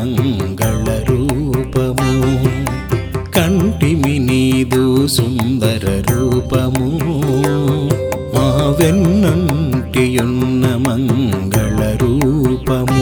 మంగళ రూపము కంటిమి నీదు సుందర రూపము మా వెన్నంటియున్న మంగళ రూపము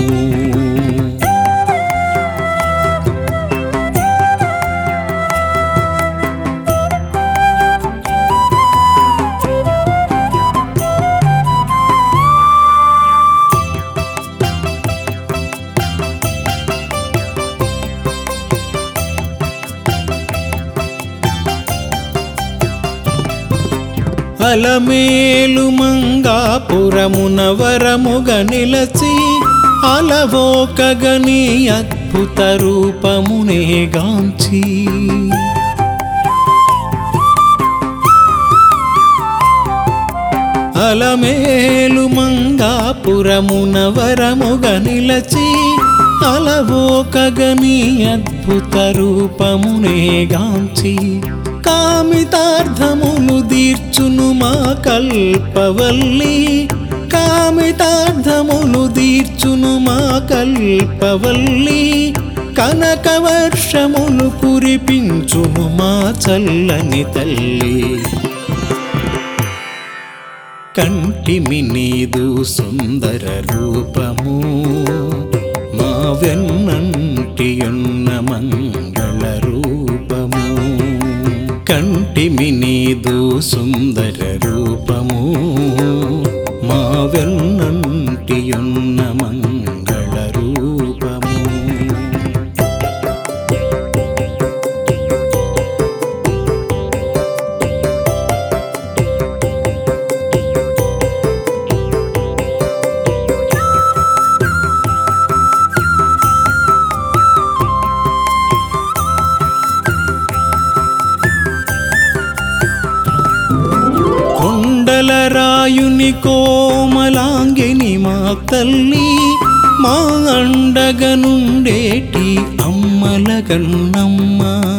అలమేలు మంగాపురమున వరముగ నిలచి అలవోకగని అద్భుత రూపమునే గాంచి అలమేలు మంగాపురమున వరముగ నిలచి అలవోకగని అద్భుత రూపమునే గాంచి కామితార్థములు దీర్చును మా కల్పవల్లి కామితార్థములు దీర్చును మా కల్పవల్లి కనక వర్షములు కురిపించును మా చల్లని తల్లి కంటిమి నీదు సుందర రూపము మా వెన్నంటియున్న మంగళ రూపము కంటిమి నీదు సుందర రూపము మా వెన్నంటియున్న మంగళ రూపము కొండల రాయుని కోమలాంగిని మా తల్లి మా అండగ నుండేటి అమ్మల గన్నమ్మ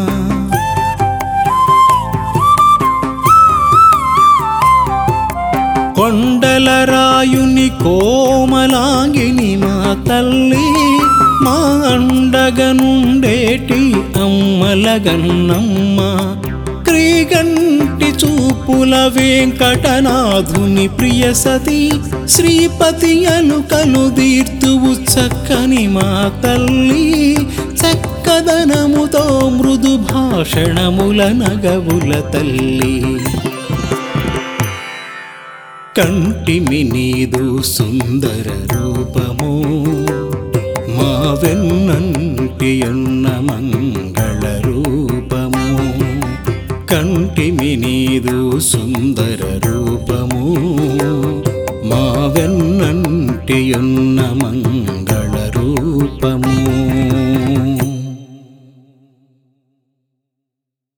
కొండల రాయుని కోమలాంగిని మా తల్లి మా అండగ నుండేటి అమ్మల గన్నమ్మ క్రీగంటి చూపుల వెంకటనాథుని ప్రియ సతి శ్రీపతి అలుకలు దీర్తువు చక్కని మా తల్లి చక్కదనముతో మృదు భాషణముల నగవుల తల్లి కంటిమి నీదు సుందర రూపము మా వెన్నంటియున్న మంగళ రూపము కంటిమి నీదు సుందర రూపము మా వెన్నంటియున్న మంగళ రూపము